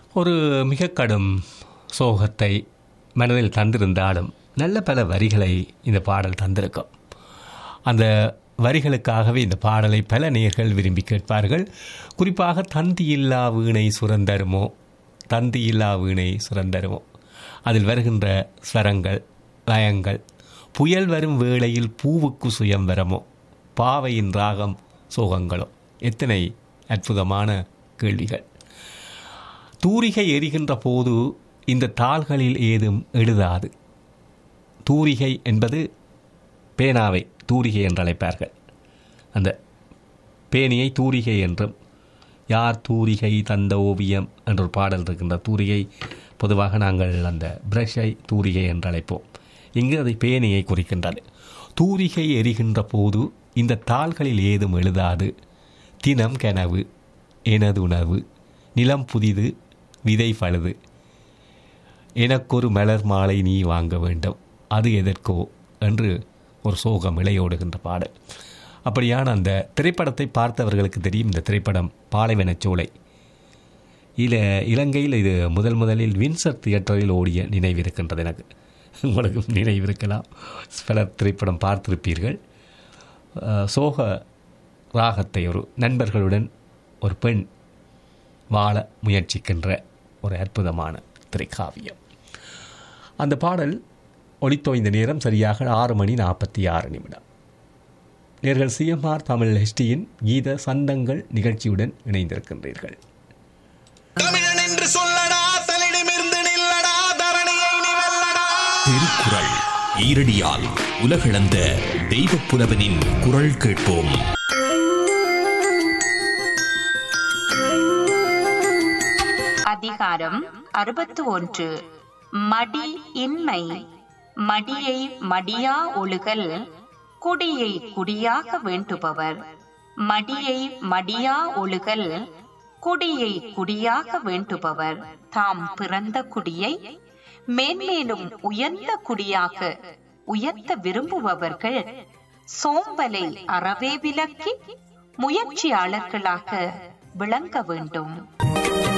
ஒரு மிக கடும் சோகத்தை மனதில் தந்திருந்தாலும் நல்ல பல வரிகளை இந்த பாடல் தந்திருக்கும் அந்த வரிகளுக்காகவே இந்த பாடலை பல நேர்கள் விரும்பி கேட்பார்கள் குறிப்பாக தந்தியில்லா வீணை சுரந்தருமோ தந்தியில்லா வீணை சுரந்தருமோ அதில் வருகின்ற ஸ்வரங்கள் லயங்கள் புயல் வரும் வேளையில் பூவுக்கு சுயம்பரமோ பாவையின் ராகம் சோகங்களோ எத்தனை அற்புதமான கேள்விகள் தூரிகை எரிகின்ற போது இந்த தாள்களில் ஏதும் எழுதாது தூரிகை என்பது பேனாவை தூரிகை என்று அழைப்பார்கள் அந்த பேணியை தூரிகை என்றும் யார் தூரிகை தந்த ஓவியம் என்ற ஒரு பாடல் இருக்கின்ற தூரிகை பொதுவாக நாங்கள் அந்த பிரஷை தூரிகை என்று அழைப்போம் இங்கு அதை பேணியை குறிக்கின்றது தூரிகை எரிகின்ற போது இந்த தாள்களில் ஏதும் எழுதாது தினம் கனவு எனது உணவு நிலம் புதிது விதை பழுது எனக்கொரு மலர் மாலை நீ வாங்க வேண்டும் அது எதற்கோ என்று ஒரு சோகம் இளையோடுகின்ற பாடல் அப்படியான அந்த திரைப்படத்தை பார்த்தவர்களுக்கு தெரியும் இந்த திரைப்படம் பாலைவனச்சோலை இல இலங்கையில் இது முதல் முதலில் வின்சர் தியேட்டரில் ஓடிய நினைவு இருக்கின்றது எனக்கு உங்களுக்கு நினைவு இருக்கலாம் பல திரைப்படம் பார்த்திருப்பீர்கள் அஹ், சோக ராகத்தை ஒரு நண்பர்களுடன் ஒரு பெண் வாழ முயற்சிக்கின்ற ஒரு அற்புதமான திரைக்காவியம் அந்த பாடல் ஒளித்தோய்ந்த நேரம் சரியாக ஆறு மணி நாற்பத்தி ஆறு நிமிடம் நேர்கள் சிஎம்ஆர் தமிழ் ஹெச்டியின் கீத சந்தங்கள் நிகழ்ச்சியுடன் இணைந்திருக்கின்றீர்கள் தமிழன் என்று சொல்லடா தலிடமிருந்து நில்லடா தரணியை நீ வெல்லடா திருக்குறள் ஈரடியால் உலகளந்த தெய்வப் புலவனின் குரல் கேட்போம் அதிகாரம் அறுபத்து ஒன்று மடி இன்மை மடியை மடியா ஒழுகல் குடியை குடியாக வேண்டுபவர் மடியை மடியா ஒழுகல் குடியை குடியாக வேண்டுபவர் தாம் பிறந்த குடியை மேன்மேலும் உயர்ந்த குடியாக உயர்த்த விரும்புபவர்கள் சோம்பலை அறவே விலக்கி முயற்சியாளர்களாக விளங்க வேண்டும்